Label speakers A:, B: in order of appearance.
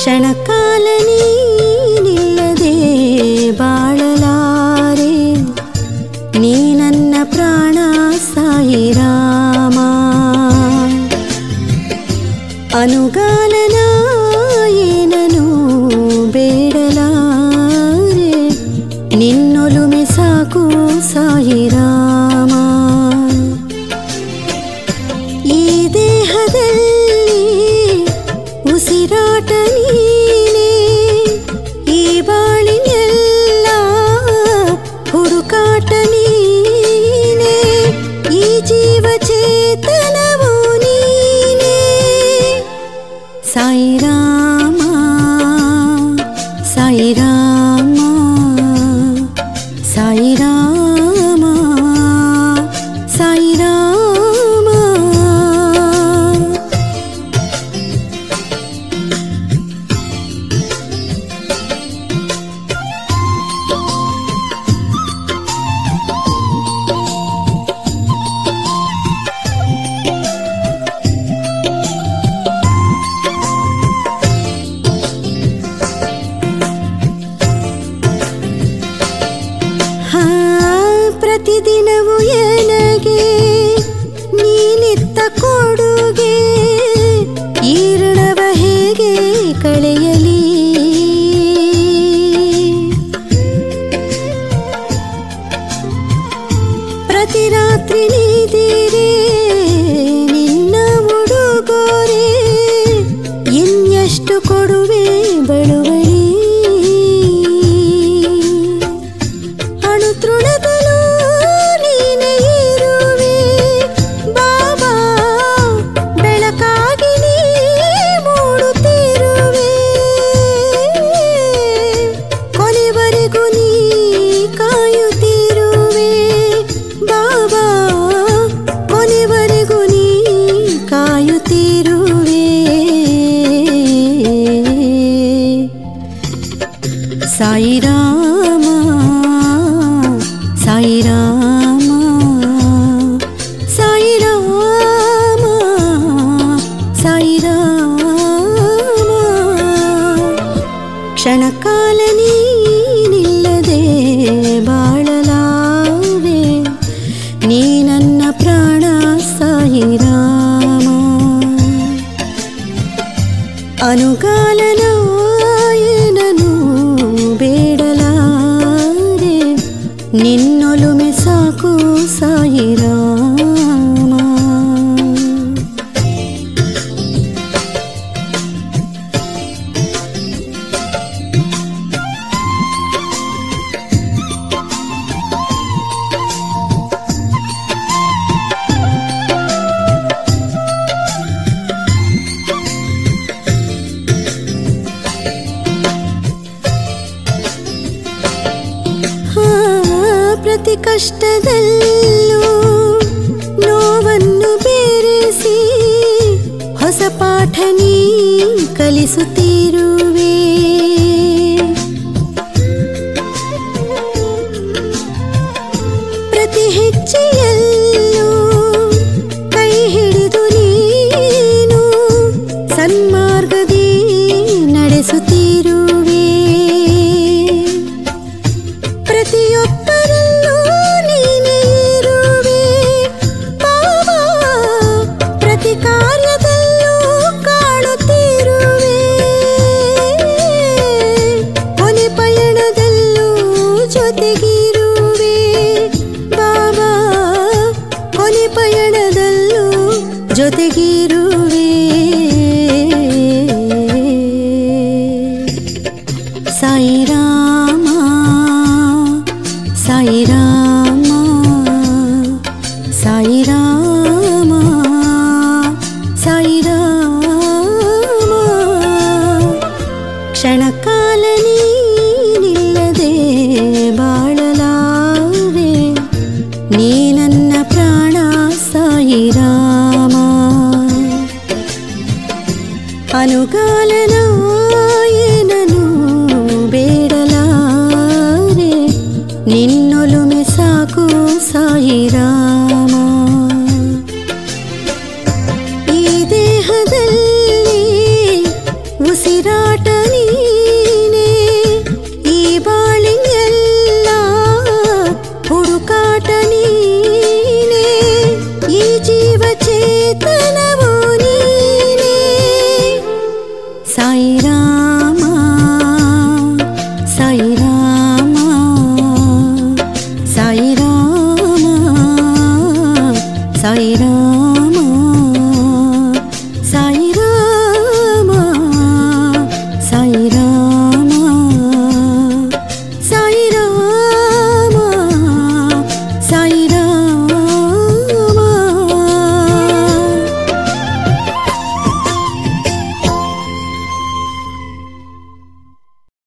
A: ಕ್ಷಣಕಾಲ ನೀನಿಲ್ಲದೆ ಬಾಳಲಾರೆ ನೀ ನನ್ನ ಪ್ರಾಣ ಸಾಯಿ ರಾಮ ಅನುಗಾಲನ ಏನನು ಬೇಡಲಾರೆ ನಿನ್ನೊಲುಮೆ ಸಾಕು ಸಾಯಿ ರಾಮ ಈ ದೇಹದಲ್ಲಿ ಉಸಿರಾಟ ನೀನೇ ಈ ಬಾಳಿನೆಲ್ಲ ಹುಡುಕಾಟ ನೀನೇ ಈ ಜೀವ ಚೇತನವು ನೀನೇ ಸಾಯಿ ರಾಮ ಸಾಯಿ ರಾಮ ಸಾಯಿ ರಾಮ ಸಾಯಿ ರಾಮ ಹಾ ಪ್ರತಿದಿನವೂ ಎನಗೆ ನೀನಿತ್ತ ಕೊಡುಗೆ ಈ ಋಣವ ಹೇಗೆ ಕಳೆಯಲಿ ಪ್ರತಿ ರಾತ್ರಿ ನೀದಿರೆ ನಿನ್ನ ಉಡುಗೊರೆ ಇನ್ನೆಷ್ಟು ಕೊಡುವೆ ಬಳುವಳಿ ಅಣು ತೃಣದಲ್ಲೂ ನೀನೇ ಇರುವೆ ಬಾಬಾ ಬೆಳಕಾಗಿ ನೀ ಮೂಡುತ್ತಿರುವೆ ಕೊನೆವರೆಗೂ ನೀ ಕಾಯುತ್ತಿರುವೆ ಬಾಬಾ ಕೊನೆವರೆಗೂ ನೀ ಕಾಯುತ್ತಿರುವೆ ಸಾಯಿ ರಾಮ ಸಾಯಿ ರಾಮ ಸಾಯಿ ರಾಮ ಸಾಯಿ ರಾಮ ಕ್ಷಣಕಾಲ ನೀನಿಲ್ಲದೆ ಬಾಳಲಾರೆ ನೀ ನನ್ನ ಪ್ರಾಣ ಸಾಯಿ ರಾಮ ಅನುಗಾಲನಾಯನನು ಬೇಡಲಾರೆ ನಿನ್ನೊಲುಮೆ ಸಾಕು ಸಾಯಿ ರಾಮ ಹಾ, ಪ್ರತಿ ಕಷ್ಟದಲ್ಲೂ ನೋವನ್ನು ಬೇರೆಸಿ ಹೊಸ ಪಾಠ ನೀ ಕಲಿಸುತ್ತಿರುವೆ ಪ್ರತಿ ಹೆಜ್ಜೆಯಲ್ಲೂ ಕೈ ಹಿಡಿದು ನೀನು ಸನ್ಮಾರ್ಗದಿ ನಡೆಸುತ್ತಿರುವೆ ಪ್ರತಿಯೊಬ್ಬರಲ್ಲೂ ನೀನೇ ಇರುವೆ ಬಾಬಾ ಪ್ರತಿ ಕಾರ್ಯದಲ್ಲೂ ಕಾಣುತ್ತಿರುವೆ ಕೊನೆ ಪಯಣದಲ್ಲೂ ಜೊತೆಗಿರುವೆ ಬಾಬಾ ಕೊನೆ ಪಯಣದಲ್ಲೂ ಜೊತೆಗಿರುವೆ ಸಾಯಿ ರಾಮ ಸಾಯಿ ರಾಮ ಸಾಯಿ ರಾಮ ಸಾಯಿ ರಾಮ ಕ್ಷಣಕಾಲ ನೀನಿಲ್ಲದೆ ಬಾಳಲಾರೆ ನೀ ನನ್ನ ಪ್ರಾಣ ಸಾಯಿ ರಾಮ ಅನುಗಾಲನಾಯನನು ಬೇಡಲಾರೆ ನಿನ್ನೊಲುಮೆ ಸಾಕು ಸಾಯಿ ರಾಮ ಈ ದೇಹದಲ್ಲಿ ಉಸಿರಾಟ ಸಾಯಿರಾಮ